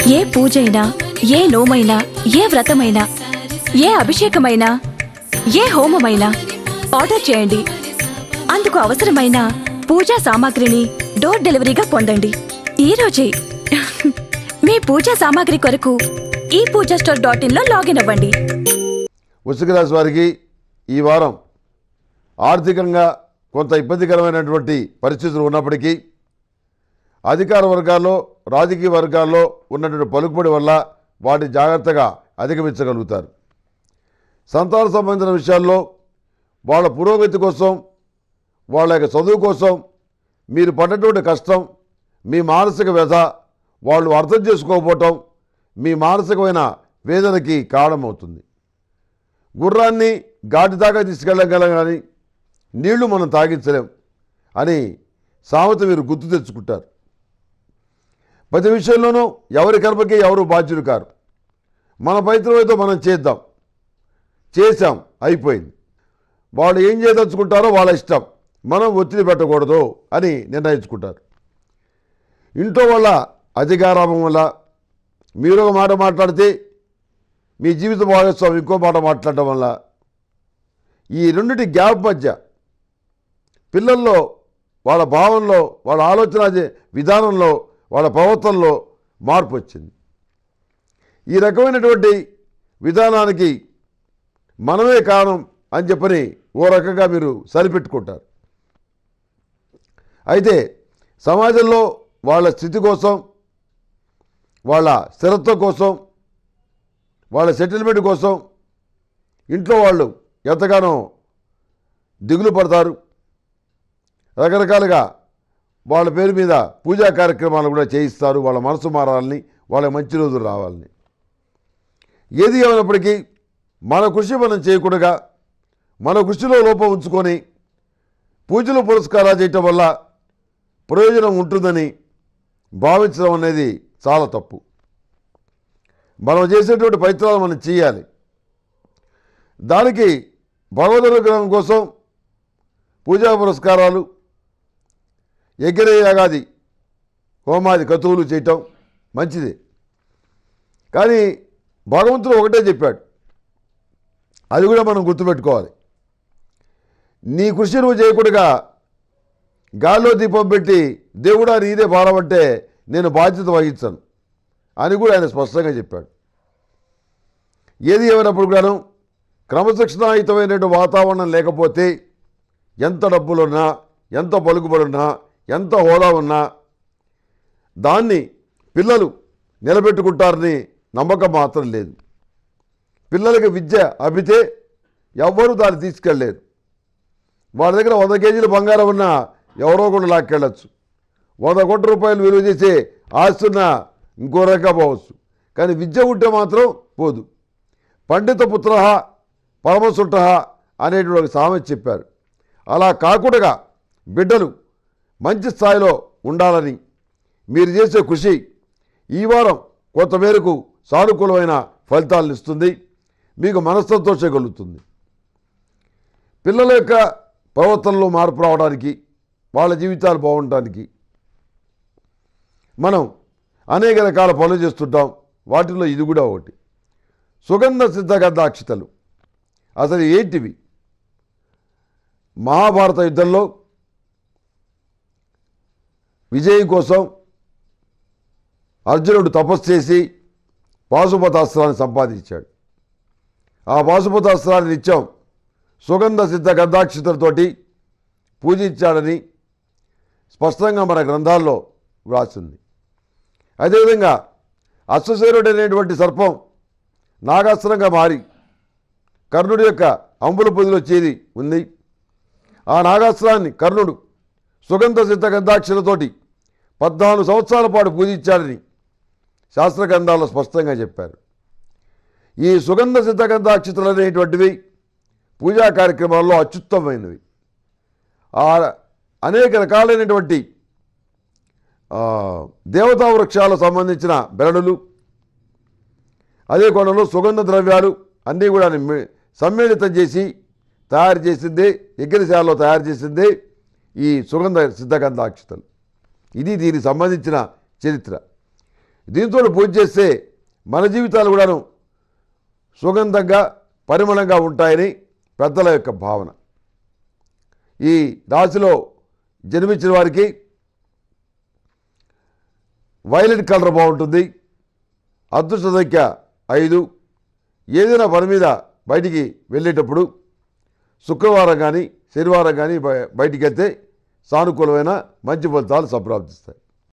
ఏ పూజైనా ఏ నోమైనా ఏ వ్రతమైనా ఏ అభిషేకమైనా ఏ హోమమైనా ఆర్డర్ చేయండి అందుకు అవసరమైన పూజా సామాగ్రిని డోర్ డెలివరీగా పొందండి ఈ రోజే మీ పూజా సామాగ్రి కొరకు ఈ పూజా స్టోర్ డాట్ ఇన్ లో లాగిన్ అవ్వండి వృశ్చిక రాశి వారికి ఈ వారం ఆర్థికంగా కొంత ఇబ్బందికరమైనటువంటి పరిస్థితులు ఉన్నప్పటికీ అధికార వర్గాల్లో రాజకీయ వర్గాల్లో ఉన్నటువంటి పలుకుబడి వల్ల వాటి జాగ్రత్తగా అధిగమించగలుగుతారు సంతాన సంబంధించిన విషయాల్లో వాళ్ళ పురోగతి కోసం వాళ్ళ యొక్క చదువు కోసం మీరు పడ్డటువంటి కష్టం మీ మానసిక వ్యధ వాళ్ళు అర్థం చేసుకోకపోవటం మీ మానసికమైన వేదనకి కారణమవుతుంది గుర్రాన్ని ఘాటి దాకా తీసుకెళ్ళగలం కానీ నీళ్లు మనం తాగించలేం అని సామెత మీరు గుర్తు తెచ్చుకుంటారు ప్రతి విషయంలోనూ ఎవరి కర్మకి ఎవరు బాధ్యులు కారు మన పైత్రమైతే మనం చేద్దాం చేశాం అయిపోయింది వాళ్ళు ఏం చేయదలుచుకుంటారో వాళ్ళ ఇష్టం మనం ఒత్తిడి పెట్టకూడదు అని నిర్ణయించుకుంటారు ఇంట్లో వాళ్ళ అధికారాభం వల్ల మీరు ఒక మాట మాట్లాడితే మీ జీవిత భాగస్వామి ఇంకో మాట మాట్లాడటం వల్ల ఈ రెండిటి గ్యాప్ మధ్య పిల్లల్లో వాళ్ళ భావంలో వాళ్ళ ఆలోచన చే- విధానంలో వాళ్ళ ప్రవర్తనలో మార్పు వచ్చింది ఈ రకమైనటువంటి విధానానికి మనమే కారణం అని చెప్పని ఓ రకంగా మీరు సరిపెట్టుకుంటారు అయితే సమాజంలో వాళ్ళ స్థితి కోసం వాళ్ళ స్థిరత్వం కోసం వాళ్ళ సెటిల్మెంట్ కోసం ఇంట్లో వాళ్ళు ఎంతగానో దిగులు పడతారు రకరకాలుగా వాళ్ళ పేరు మీద పూజా కార్యక్రమాలు కూడా చేయిస్తారు వాళ్ళ మనసు మారాలని వాళ్ళ మంచి రోజులు రావాలని ఏది ఏమైనప్పటికీ మన కృషి మనం చేయకుండా మన కృషిలో లోపం ఉంచుకొని పూజలు పురస్కారాలు చేయటం వల్ల ప్రయోజనం ఉంటుందని భావించడం అనేది చాలా తప్పు మనం చేసేటువంటి ప్రయత్నాలు మనం చేయాలి దానికి భగవద్ అనుగ్రహం కోసం పూజా పురస్కారాలు యజ్ఞయాగాది హోమాది కతువులు చేయటం మంచిది కానీ భగవంతుడు ఒకటే చెప్పాడు అది కూడా మనం గుర్తుపెట్టుకోవాలి నీ కృషి నువ్వు చేయకుండా గాల్లో దీపం పెట్టి దేవుడా నీదే భారమంటే నేను బాధ్యత వహించను అని కూడా ఆయన స్పష్టంగా చెప్పాడు ఏది ఏమైనప్పుడు కూడాను క్రమశిక్షణాయుతమైనటువంటి వాతావరణం లేకపోతే ఎంత డబ్బులున్నా ఎంత పలుకుబడున్నా ఎంత హోదా ఉన్నా దాన్ని పిల్లలు నిలబెట్టుకుంటారని నమ్మకం మాత్రం లేదు పిల్లలకి విద్య అభితే ఎవ్వరూ దాన్ని తీసుకెళ్ళలేరు వాళ్ళ దగ్గర వంద కేజీల బంగారం ఉన్నా ఎవరో కూడా లాక్కెళ్ళచ్చు వంద కోట్ల రూపాయలు విలువ చేసే ఆస్తున్న ఇంకో రకంగా పోవచ్చు కానీ విద్య ఉంటే మాత్రం పోదు పండిత పుత్ర పరమసుంట అనేటువంటి ఒక సామెత చెప్పారు అలా కాకుండా బిడ్డలు మంచి స్థాయిలో ఉండాలని మీరు చేసే కృషి ఈ వారం కొంతమేరకు సానుకూలమైన ఫలితాలను ఇస్తుంది మీకు మనస్సంతోషం కలుగుతుంది పిల్లల యొక్క ప్రవర్తనలో మార్పు రావడానికి వాళ్ళ జీవితాలు బాగుండటానికి మనం అనేక రకాల పనులు చేస్తుంటాం వాటిలో ఇది కూడా ఒకటి సుగంధ సిద్ధగంధాక్షితలు అసలు ఏంటివి మహాభారత యుద్ధంలో విజయం కోసం అర్జునుడు తపస్సు చేసి పాశుపతాస్త్రాన్ని సంపాదించాడు ఆ పాశుపతాస్త్రాన్ని నిత్యం సుగంధ సిద్ధ గంధాక్షితలతోటి పూజించాడని స్పష్టంగా మన గ్రంథాల్లో వ్రాసింది అదేవిధంగా అశ్వశేరుడు అనేటువంటి సర్పం నాగాస్త్రంగా మారి కర్ణుడి యొక్క అంబుల పొదిలో చేరి ఉంది ఆ నాగాస్త్రాన్ని కర్ణుడు సుగంధ సిద్ధ గంధాక్షలతోటి పద్నాలుగు సంవత్సరాల పాటు పూజించాడని శాస్త్ర గ్రంథాల్లో స్పష్టంగా చెప్పారు ఈ సుగంధ సిద్ధ గంధాక్షితులు అనేటువంటివి పూజా కార్యక్రమాల్లో అత్యుత్తమైనవి ఆ అనేక రకాలైనటువంటి ఆ, దేవతా వృక్షాలకు సంబంధించిన బెరడులు అదే కోణంలో సుగంధ ద్రవ్యాలు అన్నీ కూడా మి- సమ్మేళితం చేసి తయారు చేసిందే యజ్ఞశాలలో తయారు చేసిందే ఈ సుగంధ సిద్ధగంధాక్షతలు ఇది దీనికి సంబంధించిన చరిత్ర దీంతో పూజ చేస్తే మన జీవితాలు కూడాను సుగంధంగా పరిమళంగా ఉంటాయని పెద్దల యొక్క భావన ఈ రాశిలో జన్మించిన వారికి వైలెట్ కలర్ బాగుంటుంది అదృష్ట సంఖ్య ఐదు ఏదైనా పని మీద బయటికి వెళ్ళేటప్పుడు శుక్రవారం కానీ శనివారం కానీ బయ- బయటికి వెళ్తే సానుకూలమైన మంచి ఫలితాలు సంప్రాప్తిస్తాయి